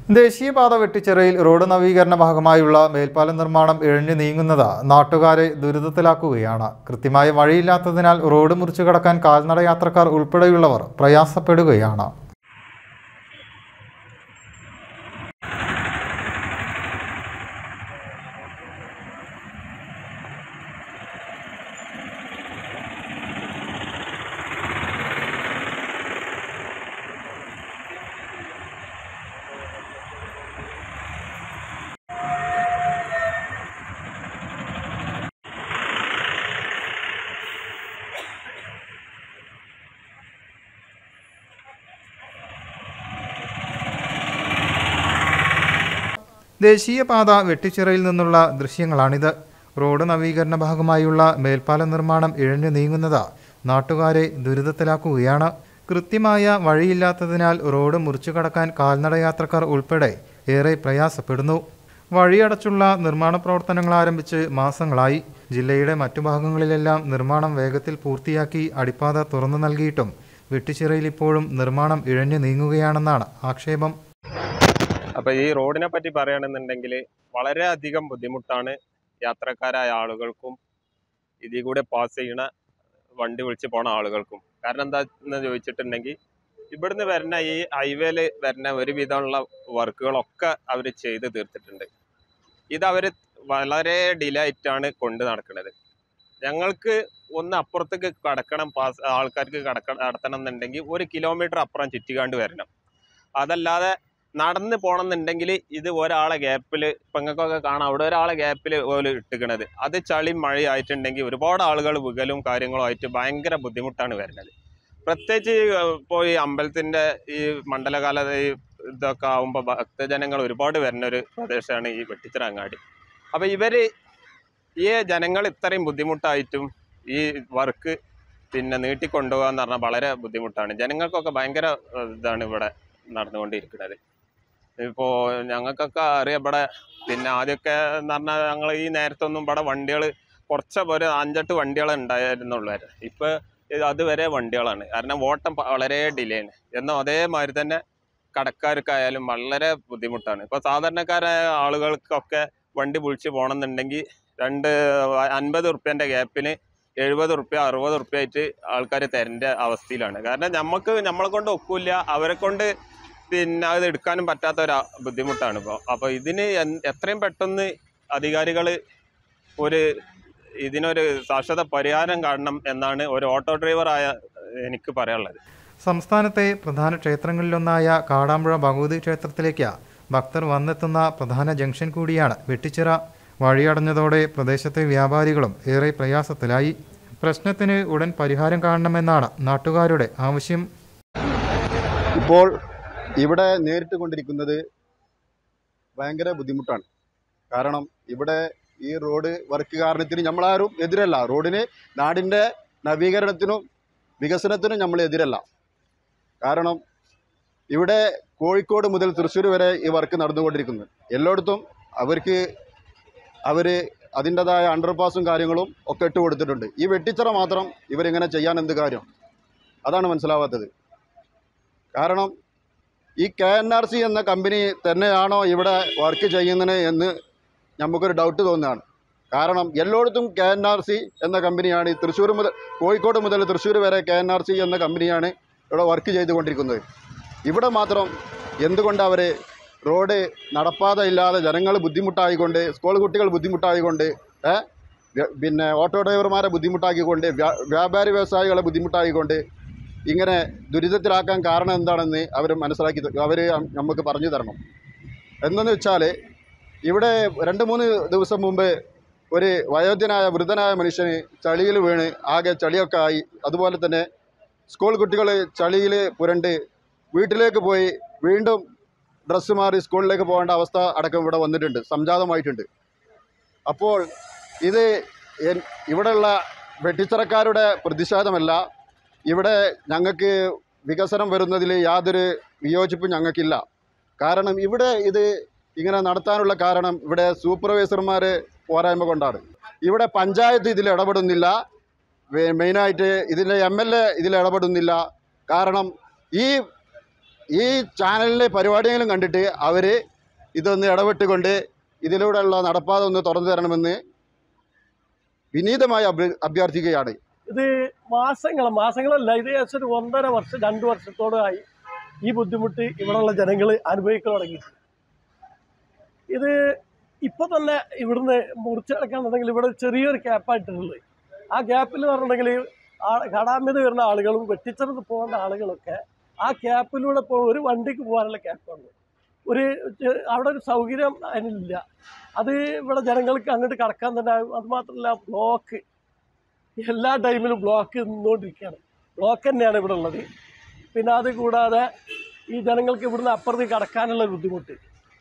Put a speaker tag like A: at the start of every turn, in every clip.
A: ദേശീയപാത വെട്ടിച്ചിറയിൽ റോഡ് നവീകരണ ഭാഗമായുള്ള മേൽപ്പാലം നിർമ്മാണം ഇഴഞ്ഞു നീങ്ങുന്നത് നാട്ടുകാരെ ദുരിതത്തിലാക്കുകയാണ് കൃത്യമായ വഴിയില്ലാത്തതിനാൽ റോഡ് മുറിച്ചു കടക്കാൻ കാൽനട യാത്രക്കാർ ഉൾപ്പെടെയുള്ളവർ പ്രയാസപ്പെടുകയാണ് ദേശീയപാത വെട്ടിച്ചിറയിൽ നിന്നുള്ള ദൃശ്യങ്ങളാണിത് റോഡ് നവീകരണ ഭാഗമായുള്ള മേൽപ്പാലം നിർമ്മാണം ഇഴഞ്ഞു നീങ്ങുന്നത് നാട്ടുകാരെ ദുരിതത്തിലാക്കുകയാണ് കൃത്യമായ വഴിയില്ലാത്തതിനാൽ റോഡ് മുറിച്ചു കടക്കാൻ കാൽനട യാത്രക്കാർ ഉൾപ്പെടെ ഏറെ പ്രയാസപ്പെടുന്നു വഴിയടച്ചുള്ള നിർമ്മാണ പ്രവർത്തനങ്ങൾ ആരംഭിച്ച് മാസങ്ങളായി ജില്ലയുടെ മറ്റു ഭാഗങ്ങളിലെല്ലാം നിർമ്മാണം വേഗത്തിൽ പൂർത്തിയാക്കി അടിപ്പാത തുറന്നു നൽകിയിട്ടും വെട്ടിച്ചിറയിൽ ഇപ്പോഴും നിർമ്മാണം ഇഴഞ്ഞു നീങ്ങുകയാണെന്നാണ് ആക്ഷേപം
B: അപ്പോൾ ഈ റോഡിനെ പറ്റി പറയുകയാണെന്നുണ്ടെങ്കിൽ വളരെയധികം ബുദ്ധിമുട്ടാണ് യാത്രക്കാരായ ആളുകൾക്കും ഇതിൽ കൂടെ പാസ് ചെയ്യണ വണ്ടി വിളിച്ച് പോണ ആളുകൾക്കും കാരണം എന്താന്ന് ചോദിച്ചിട്ടുണ്ടെങ്കിൽ ഇവിടുന്ന് വരുന്ന ഈ ഹൈവേയിൽ വരുന്ന ഒരുവിധമുള്ള വർക്കുകളൊക്കെ അവർ ചെയ്ത് തീർത്തിട്ടുണ്ട് ഇത് അവർ വളരെ ഡിലേ ആയിട്ടാണ് കൊണ്ട് നടക്കുന്നത് ഞങ്ങൾക്ക് ഒന്ന് അപ്പുറത്തേക്ക് കടക്കണം പാസ് ആൾക്കാർക്ക് കടക്ക നടത്തണം എന്നുണ്ടെങ്കിൽ ഒരു കിലോമീറ്റർ അപ്പുറം ചുറ്റിക്കാണ്ട് വരണം അതല്ലാതെ നടന്ന് പോകണമെന്നുണ്ടെങ്കിൽ ഇത് ഒരാളെ ഗ്യാപ്പിൽ ഇപ്പം നിങ്ങൾക്കൊക്കെ കാണാം അവിടെ ഒരാളെ ഗ്യാപ്പിൽ പോലെ ഇട്ടിക്കണത് അത് ചളി മഴ ആയിട്ടുണ്ടെങ്കിൽ ഒരുപാട് ആളുകൾ വികലും കാര്യങ്ങളും ആയിട്ട് ഭയങ്കര ബുദ്ധിമുട്ടാണ് വരുന്നത് പ്രത്യേകിച്ച് ഇപ്പോൾ ഈ അമ്പലത്തിൻ്റെ ഈ മണ്ഡലകാല ഈ ഇതൊക്കെ ആകുമ്പോൾ ഭക്തജനങ്ങൾ ഒരുപാട് വരുന്ന ഒരു പ്രദേശമാണ് ഈ വെട്ടിച്ചിറ അങ്ങാടി അപ്പോൾ ഇവർ ഈ ജനങ്ങൾ ഇത്രയും ബുദ്ധിമുട്ടായിട്ടും ഈ വർക്ക് പിന്നെ നീട്ടിക്കൊണ്ടുപോകുക എന്ന് പറഞ്ഞാൽ വളരെ ബുദ്ധിമുട്ടാണ് ജനങ്ങൾക്കൊക്കെ ഭയങ്കര ഏഹ്, ഇതാണ് ഇവിടെ നടന്നുകൊണ്ടിരിക്കുന്നത് ഇപ്പോൾ ഞങ്ങൾക്കൊക്കെ അറിയാം ഇവിടെ പിന്നെ ആദ്യമൊക്കെ എന്ന് പറഞ്ഞാൽ ഞങ്ങൾ ഈ നേരത്തൊന്നും ഇവിടെ വണ്ടികൾ കുറച്ച് ഒരു അഞ്ചെട്ട് വണ്ടികൾ ഉണ്ടായിരുന്നുള്ളൂ ഇപ്പോൾ അതുവരെ വണ്ടികളാണ് കാരണം ഓട്ടം പ- വളരെ ഡിലേ ആണ് എന്നാൽ അതേമാതിരി തന്നെ കടക്കാർക്കായാലും വളരെ ബുദ്ധിമുട്ടാണ് ഇപ്പോൾ സാധാരണക്കാരായ ആളുകൾക്കൊക്കെ വണ്ടി വിളിച്ച് പോകണമെന്നുണ്ടെങ്കിൽ രണ്ട് അൻപത് ഉറുപ്പ്യൻ്റെ ഗ്യാപ്പിന് എഴുപത് ഉറുപ്പ്യ അറുപത് ഉറുപ്പ്യ ആയിട്ട് ആൾക്കാർ തരേണ്ട അവസ്ഥയിലാണ് കാരണം നമുക്ക് നമ്മളെ കൊണ്ട് ഒക്കില്ല അവരെ കൊണ്ട് പിന്നെ അത് എടുക്കാനും പറ്റാത്ത ഒരു ബുദ്ധിമുട്ടാണ് ഇപ്പോൾ അപ്പോൾ ഇതിന് എൻ- എത്രയും പെട്ടെന്ന് അധികാരികൾ ഒരു ഇതിനൊരു ശാശ്വത പരിഹാരം കാണണം എന്നാണ് ഒരു ഓട്ടോ ഡ്രൈവറായ എനിക്ക് പറയാനുള്ളത്
A: സംസ്ഥാനത്തെ പ്രധാന ക്ഷേത്രങ്ങളിലൊന്നായ കാടാമ്പുഴ ഭഗവതി ക്ഷേത്രത്തിലേക്ക് ഭക്തർ വന്നെത്തുന്ന പ്രധാന ജംഗ്ഷൻ കൂടിയാണ് വെട്ടിച്ചിറ വഴിയടഞ്ഞതോടെ പ്രദേശത്തെ വ്യാപാരികളും ഏറെ പ്രയാസത്തിലായി പ്രശ്നത്തിന് ഉടൻ പരിഹാരം കാണണമെന്നാണ് നാട്ടുകാരുടെ ആവശ്യം
C: ഇപ്പോൾ ഇവിടെ നേരിട്ട് കൊണ്ടിരിക്കുന്നത് ഭയങ്കര ബുദ്ധിമുട്ടാണ് കാരണം ഇവിടെ ഈ റോഡ് വർക്ക് കാരണത്തിന് നമ്മളാരും എതിരല്ല റോഡിന് നാടിൻ്റെ നവീകരണത്തിനും വികസനത്തിനും നമ്മൾ എതിരല്ല കാരണം ഇവിടെ കോഴിക്കോട് മുതൽ തൃശ്ശൂർ വരെ ഈ വർക്ക് നടന്നുകൊണ്ടിരിക്കുന്നത് എല്ലായിടത്തും അവർക്ക് അവർ അതിൻ്റെതായ അണ്ടർപാസും കാര്യങ്ങളും ഒക്കെ ഇട്ട് കൊടുത്തിട്ടുണ്ട് ഈ വെട്ടിച്ചിറ മാത്രം ഇവരിങ്ങനെ ചെയ്യാൻ എന്ത് കാര്യം അതാണ് മനസ്സിലാവാത്തത് കാരണം ഈ കെ എൻ ആർ സി എന്ന കമ്പനി തന്നെയാണോ ഇവിടെ വർക്ക് ചെയ്യുന്നത് എന്ന് നമുക്കൊരു ഡൗട്ട് തോന്നുകയാണ് കാരണം എല്ലായിടത്തും കെ എൻ ആർ സി എന്ന കമ്പനിയാണ് ഈ തൃശ്ശൂർ മുതൽ കോഴിക്കോട് മുതൽ തൃശ്ശൂർ വരെ കെ എൻ ആർ സി എന്ന കമ്പനിയാണ് ഇവിടെ വർക്ക് ചെയ്തുകൊണ്ടിരിക്കുന്നത് ഇവിടെ മാത്രം എന്തുകൊണ്ട് അവർ റോഡ് നടപ്പാത ഇല്ലാതെ ജനങ്ങൾ ബുദ്ധിമുട്ടായിക്കൊണ്ട് സ്കൂൾ കുട്ടികൾ ബുദ്ധിമുട്ടായിക്കൊണ്ട് ഏ, വ്യ- പിന്നെ ഓട്ടോ ഡ്രൈവർമാരെ ബുദ്ധിമുട്ടാക്കിക്കൊണ്ട് വ്യാ- വ്യാപാരി വ്യവസായികളെ ബുദ്ധിമുട്ടാക്കിക്കൊണ്ട് ഇങ്ങനെ ദുരിതത്തിലാക്കാൻ കാരണം എന്താണെന്ന് അവർ മനസ്സിലാക്കി അവർ നമുക്ക് പറഞ്ഞു തരണം എന്തെന്ന് വെച്ചാൽ ഇവിടെ രണ്ട് മൂന്ന് ദിവസം മുമ്പ് ഒരു വയോധ്യനായ വൃദ്ധനായ മനുഷ്യന് ചളിയിൽ വീണ് ആകെ ചളിയൊക്കെ ആയി അതുപോലെ തന്നെ സ്കൂൾ കുട്ടികൾ ചളിയിൽ പുരണ്ട് വീട്ടിലേക്ക് പോയി വീണ്ടും ഡ്രസ്സ് മാറി സ്കൂളിലേക്ക് പോകേണ്ട അവസ്ഥ അടക്കം ഇവിടെ വന്നിട്ടുണ്ട് സംജാതമായിട്ടുണ്ട് അപ്പോൾ ഇത് എൻ- ഇവിടെയുള്ള വെട്ടിച്ചിറക്കാരുടെ പ്രതിഷേധമല്ല ഇവിടെ ഞങ്ങൾക്ക് വികസനം വരുന്നതിൽ യാതൊരു വിയോജിപ്പും ഞങ്ങൾക്കില്ല കാരണം ഇവിടെ ഇത് ഇങ്ങനെ നടത്താനുള്ള കാരണം ഇവിടെ സൂപ്പർവൈസർമാർ പോരായ്മ കൊണ്ടാണ് ഇവിടെ പഞ്ചായത്ത് ഇതിൽ ഇടപെടുന്നില്ല വേ- മെയിനായിട്ട് ഇതിലെ എം എൽ എ ഇതിൽ ഇടപെടുന്നില്ല കാരണം ഈ ഈ ചാനലിലെ പരിപാടിയെങ്കിലും കണ്ടിട്ട് അവർ ഇതൊന്ന് ഇടപെട്ടുകൊണ്ട് ഇതിലൂടെയുള്ള നടപ്പാത ഒന്ന് തുറന്നു തരണമെന്ന് വിനീതമായി അഭ്യ അഭ്യർത്ഥിക്കുകയാണ്
D: ഇത് മാസങ്ങൾ മാസങ്ങളല്ല ഇത് ഏകദേശം ഒരു ഒന്നര വർഷം രണ്ട് വർഷത്തോളമായി ഈ ബുദ്ധിമുട്ട് ഇവിടെയുള്ള ജനങ്ങൾ അനുഭവിക്കാൻ തുടങ്ങി ഇത് ഇപ്പോൾ തന്നെ ഇവിടുന്ന് മുറിച്ചടക്കാന്നുണ്ടെങ്കിൽ ഇവിടെ ചെറിയൊരു ഗ്യാപ്പായിട്ടുള്ളത് ആ ഗ്യാപ്പിൽ എന്ന് പറഞ്ഞിട്ടുണ്ടെങ്കിൽ ആ കടാമ്യത വരുന്ന ആളുകളും വെട്ടിച്ചെറുത്ത് പോകേണ്ട ആളുകളൊക്കെ ആ ഗ്യാപ്പിലൂടെ പോ ഒരു വണ്ടിക്ക് പോകാനുള്ള ഗ്യാപ്പാണ് ഒരു ചെ- അവിടെ ഒരു സൗകര്യം അതിനില്ല അത് ഇവിടെ ജനങ്ങൾക്ക് അങ്ങോട്ട് കടക്കാൻ തന്നെ അത് മാത്രമല്ല ബ്ലോക്ക് എല്ലാ ടൈമിലും ബ്ലോക്ക് നിന്നുകൊണ്ടിരിക്കുകയാണ് ബ്ലോക്ക് തന്നെയാണ് ഇവിടെ ഉള്ളത് പിന്നെ അത് കൂടാതെ ഈ ജനങ്ങൾക്ക് ഇവിടുന്ന് അപ്പുറത്ത് കടക്കാനുള്ള ബുദ്ധിമുട്ട്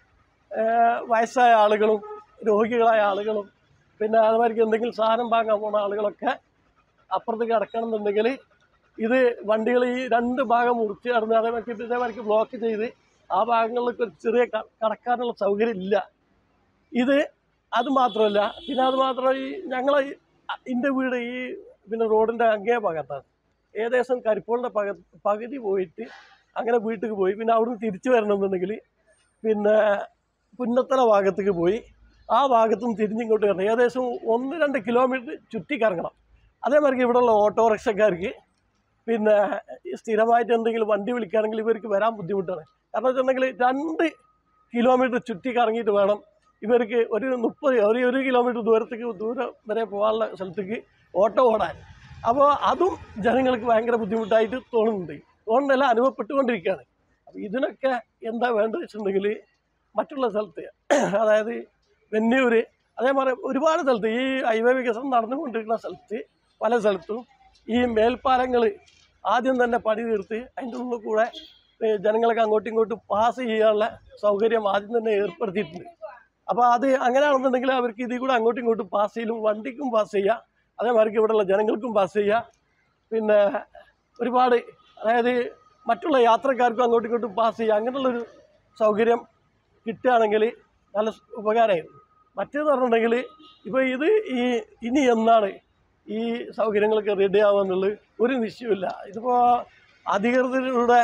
D: ഏഹ് വയസ്സായ ആളുകളും രോഗികളായ ആളുകളും പിന്നെ അതുമാതിരി എന്തെങ്കിലും സാധനം വാങ്ങാൻ പോകുന്ന ആളുകളൊക്കെ അപ്പുറത്ത് കിടക്കണമെന്നുണ്ടെങ്കിൽ ഇത് വണ്ടികൾ ഈ രണ്ട് ഭാഗം മുറിച്ച് കടന്ന് അതേമാതിരി ഇതേമാതിരി ബ്ലോക്ക് ചെയ്ത് ആ ഭാഗങ്ങളിലൊക്കെ ഒരു ചെറിയ ക- കടക്കാനുള്ള സൗകര്യം ഇല്ല ഇത് അത് മാത്രമല്ല പിന്നെ അത് മാത്രമല്ല ഈ ഞങ്ങളെ ഈ- എൻ്റെ വീട് ഈ പിന്നെ റോഡിൻ്റെ അങ്ങേ ഭാഗത്താണ് ഏകദേശം കരിപ്പോളിൻ്റെ പക പകുതി പോയിട്ട് അങ്ങനെ വീട്ടിലേക്ക് പോയി പിന്നെ അവിടുന്ന് തിരിച്ചു വരണമെന്നുണ്ടെങ്കിൽ പിന്നെ പുന്നത്തല ഭാഗത്തേക്ക് പോയി ആ ഭാഗത്തു നിന്ന് തിരിഞ്ഞിങ്ങോട്ട് വരണം ഏകദേശം ഒന്ന് രണ്ട് കിലോമീറ്റർ ചുറ്റിക്കറങ്ങണം അതേമാതിരി ഇവിടെയുള്ള ഓട്ടോറിക്ഷക്കാർക്ക് പിന്നെ ഈ സ്ഥിരമായിട്ട് എന്തെങ്കിലും വണ്ടി വിളിക്കുകയാണെങ്കിൽ ഇവർക്ക് വരാൻ ബുദ്ധിമുട്ടാണ് കാരണം വെച്ചിട്ടുണ്ടെങ്കിൽ രണ്ട് കിലോമീറ്റർ ചുറ്റി കറങ്ങിയിട്ട് വേണം ഇവർക്ക് ഒരു മുപ്പത് ഒരു ഒരു കിലോമീറ്റർ ദൂരത്തേക്ക് ദൂരം വരെ പോകാനുള്ള സ്ഥലത്തേക്ക് ഓട്ടോ ഓടാൻ അപ്പോൾ അതും ജനങ്ങൾക്ക് ഭയങ്കര ബുദ്ധിമുട്ടായിട്ട് തോന്നുന്നുണ്ട് തോന്നുന്നല്ല അനുഭവപ്പെട്ടുകൊണ്ടിരിക്കുകയാണ് അപ്പോൾ ഇതിനൊക്കെ എന്താ വേണ്ടത് വെച്ചിട്ടുണ്ടെങ്കിൽ മറ്റുള്ള സ്ഥലത്ത് അതായത് വെന്നൂർ അതേമാതിരി ഒരുപാട് സ്ഥലത്ത് ഈ ഹൈവേ വികസനം നടന്നുകൊണ്ടിരിക്കുന്ന സ്ഥലത്ത് പല സ്ഥലത്തും ഈ മേൽപ്പാലങ്ങൾ ആദ്യം തന്നെ പണി തീർത്ത് അതിൻ്റെ ഉള്ളിൽ കൂടെ ഏ, ജനങ്ങൾക്ക് അങ്ങോട്ടും ഇങ്ങോട്ടും പാസ് ചെയ്യാനുള്ള സൗകര്യം ആദ്യം തന്നെ ഏർപ്പെടുത്തിയിട്ടുണ്ട് അപ്പോൾ അത് അങ്ങനെയാണെന്നുണ്ടെങ്കിൽ അവർക്ക് ഇതിൽ കൂടെ അങ്ങോട്ടും ഇങ്ങോട്ടും പാസ് ചെയ്യലും വണ്ടിക്കും പാസ് ചെയ്യുക അതേമാതിരി ഇവിടെയുള്ള ജനങ്ങൾക്കും പാസ് ചെയ്യുക പിന്നെ ഒരുപാട് അതായത് മറ്റുള്ള യാത്രക്കാർക്കും അങ്ങോട്ടും ഇങ്ങോട്ടും പാസ് ചെയ്യുക അങ്ങനെയുള്ളൊരു സൗകര്യം കിട്ടുകയാണെങ്കിൽ നല്ല സ് ഉപകാരമായിരുന്നു മറ്റേന്ന് പറഞ്ഞിട്ടുണ്ടെങ്കിൽ ഇപ്പോൾ ഇത് ഈ ഇനി എന്നാണ് ഈ സൗകര്യങ്ങളൊക്കെ റെഡി ആവുക ഒരു നിശ്ചയമില്ല ഇതിപ്പോൾ അധികൃതരുടെ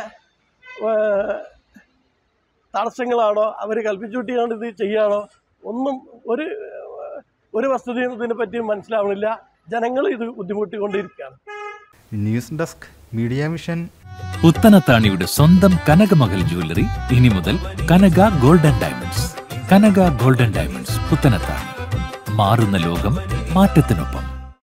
D: ഏഹ്, തടസ്സങ്ങളാണോ അവർ കൽപ്പിച്ചുകൂട്ടിയാണ് ഇത് ചെയ്യുകയാണോ ഒന്നും ഒരു ഒരു വസ്തുതയും ഇതിനെ പറ്റി മനസ്സിലാവണില്ല ജനങ്ങൾ ഇത് ബുദ്ധിമുട്ടിക്കൊണ്ടിരിക്കുകയാണ്
A: ന്യൂസ് ഡെസ്ക് മീഡിയ മിഷൻ
E: പുത്തനത്താണിയുടെ സ്വന്തം കനകമകൽ ജ്വല്ലറി ഇനി മുതൽ Kanaka golden diamonds Kanaka golden diamonds Puthanathani മാറുന്ന ലോകം മാറ്റത്തിനൊപ്പം